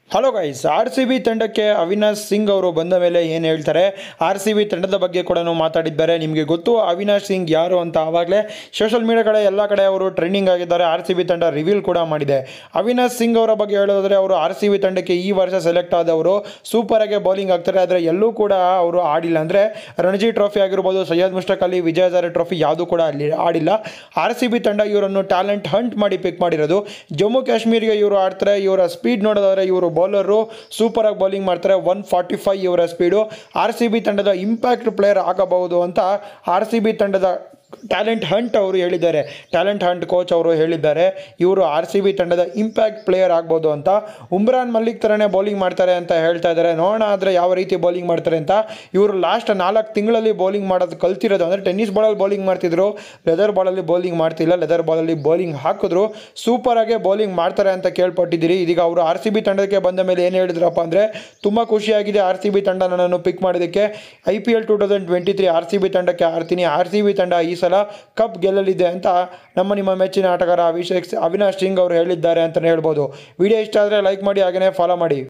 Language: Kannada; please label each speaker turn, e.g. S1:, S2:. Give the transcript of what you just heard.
S1: hello guys R C B ತಂಡಕ್ಕೆ ಅವಿನಾಶ್ ಸಿಂಗ್ ಅವರು ಬಂದ ಮೇಲೆ ಏನು ಹೇಳ್ತಾರೆ ಆರ್ ಸಿ ಬಿ ತಂಡದ ಬಗ್ಗೆ ಕೂಡ ಮಾತಾಡಿದ್ದಾರೆ ನಿಮಗೆ ಗೊತ್ತು ಅವಿನಾಶ್ ಸಿಂಗ್ ಯಾರು ಅಂತ ಆವಾಗಲೇ ಸೋಷಲ್ ಮೀಡಿಯಾ ಕಡೆ ಎಲ್ಲ ಕಡೆ ಅವರು ಟ್ರೆಂಡಿಂಗ್ ಆಗಿದ್ದಾರೆ ಆರ್ ಸಿ ಬಿ ತಂಡ ರಿವೀಲ್ ಕೂಡ ಮಾಡಿದೆ ಅವಿನಾಶ್ ಸಿಂಗ್ ಅವರ ಬಗ್ಗೆ ಹೇಳೋದಾದ್ರೆ ಅವರು ಆರ್ ಸಿ ಬಿ ತಂಡಕ್ಕೆ ಈ ವರ್ಷ ಸೆಲೆಕ್ಟ್ ಆದವರು ಸೂಪರ್ ಆಗಿ ಬೌಲಿಂಗ್ ಆಗ್ತಾರೆ ಆದರೆ ಎಲ್ಲೂ ಕೂಡ ಅವರು ಆಡಿಲ್ಲ ಅಂದರೆ ರಣಜಿ ಟ್ರೋಫಿ ಆಗಿರ್ಬೋದು ಸೈಯದ್ ಮುಷ್ಟಕ್ ಅಲಿ ವಿಜಯ್ ಹಜಾರೆ ಟ್ರೋಫಿ ಯಾವುದೂ ಕೂಡ ಅಲ್ಲಿ ಆಡಿಲ್ಲ ಆರ್ ಸಿ ಬಿ ತಂಡ ಇವರನ್ನು ಟ್ಯಾಲೆಂಟ್ ಹಂಟ್ ಮಾಡಿ ಪಿಕ್ ಮಾಡಿರೋದು ಜಮ್ಮು ಕಾಶ್ಮೀರ್ಗೆ ಇವರು ಆಡ್ತಾರೆ ಇವರ ಸ್ಪೀಡ್ ನೋಡೋದಾದ್ರೆ ಇವರು ಬೌಲರು ಸೂಪರಾಗಿ ಬೌಲಿಂಗ್ ಮಾಡ್ತಾರೆ ಒನ್ ಫಾರ್ಟಿ ಫೈವ್ ಇವರ ಸ್ಪೀಡು ಆರ್ ಸಿ ಬಿ ತಂಡದ ಇಂಪ್ಯಾಕ್ಟ್ ಪ್ಲೇಯರ್ ಆಗಬಹುದು ಅಂತ ಆರ್ ಸಿ ಬಿ ತಂಡದ ಟ್ಯಾಲೆಂಟ್ ಹಂಟ್ ಅವರು ಹೇಳಿದ್ದಾರೆ ಟ್ಯಾಲೆಂಟ್ ಹಂಟ್ ಕೋಚ್ ಅವರು ಹೇಳಿದ್ದಾರೆ ಇವರು ಆರ್ ಸಿ ಬಿ ತಂಡದ ಇಂಪ್ಯಾಕ್ಟ್ ಪ್ಲೇಯರ್ ಆಗ್ಬೋದು ಅಂತ ಉಮ್ರಾನ್ ಮಲ್ಲಿಕ್ ಥರನೇ ಬೌಲಿಂಗ್ ಮಾಡ್ತಾರೆ ಅಂತ ಹೇಳ್ತಾ ಇದ್ದಾರೆ ನೋಡೋಣ ಆದರೆ ಯಾವ ರೀತಿ ಬೌಲಿಂಗ್ ಮಾಡ್ತಾರೆ ಅಂತ ಇವರು ಲಾಸ್ಟ್ ನಾಲ್ಕು ತಿಂಗಳಲ್ಲಿ ಬೌಲಿಂಗ್ ಮಾಡೋದು ಕಲ್ತಿರೋದು ಅಂದರೆ ಟೆನ್ನಿಸ್ ಬಾಲಲ್ಲಿ ಬೌಲಿಂಗ್ ಮಾಡ್ತಿದ್ರು ಲೆದರ್ ಬಾಲಲ್ಲಿ ಬೌಲಿಂಗ್ ಮಾಡ್ತಿಲ್ಲ ಲೆದರ್ ಬಾಲಲ್ಲಿ ಬೌಲಿಂಗ್ ಹಾಕಿದ್ರು ಸೂಪರಾಗೆ ಬೌಲಿಂಗ್ ಮಾಡ್ತಾರೆ ಅಂತ ಕೇಳ್ಪಟ್ಟಿದ್ದೀರಿ ಇದೀಗ ಅವರು ಆರ್ ಸಿ ಬಿ ತಂಡಕ್ಕೆ ಬಂದ ಮೇಲೆ ಏನು ಹೇಳಿದ್ರಪ್ಪ ಅಂದರೆ ತುಂಬ ಖುಷಿಯಾಗಿದೆ ಆರ್ ಸಿ ಬಿ ತಂಡ ನನ್ನನ್ನು ಪಿಕ್ ಮಾಡೋದಕ್ಕೆ I P L two thousand twenty three R C B ತಂಡಕ್ಕೆ ಆಡ್ತೀನಿ ಆರ್ ಸಿ ಬಿ ತಂಡ ಈ ಸಲ ಕಪ್ ಗೆಲ್ಲಲಿದೆ ಅಂತ ನಮ್ಮ ನಿಮ್ಮ ಮೆಚ್ಚಿನ ಆಟಗಾರ ಅಭಿಷೇಕ್ ಅವಿನಾಶ್ ಸಿಂಗ್ ಅವರು ಹೇಳಿದ್ದಾರೆ ಅಂತಲೇ ಹೇಳ್ಬೋದು ವಿಡಿಯೋ ಇಷ್ಟ ಆದರೆ ಲೈಕ್ ಮಾಡಿ ಹಾಗೆಯೇ ಫಾಲೋ ಮಾಡಿ